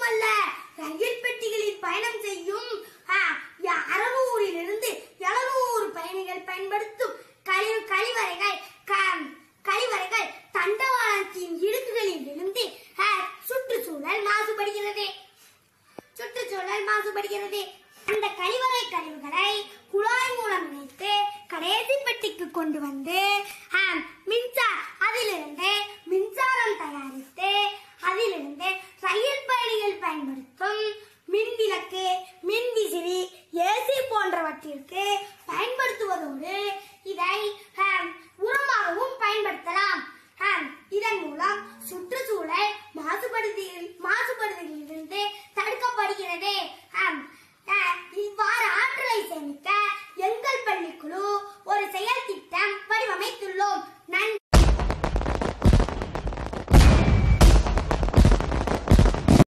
மட்டுமல்ல ரயில் பெட்டிகளில் பயணம் செய்யும் அறுநூறிலிருந்து எழுநூறு பயணிகள் பயன்படுத்தும் கழிவு கழிவறைகள் க- கழிவறைகள் தண்டவாளத்தின் இடுக்குகளில் விழுந்து ஆ, சுற்றுச்சூழல் மாசுபடுகிறது சுற்றுச்சூழல் மாசுபடுகிறது அந்த கழிவறை கழிவுகளை குழாய் மூலம் இணைத்து கடைசி பெட்டிக்கு கொண்டு வந்து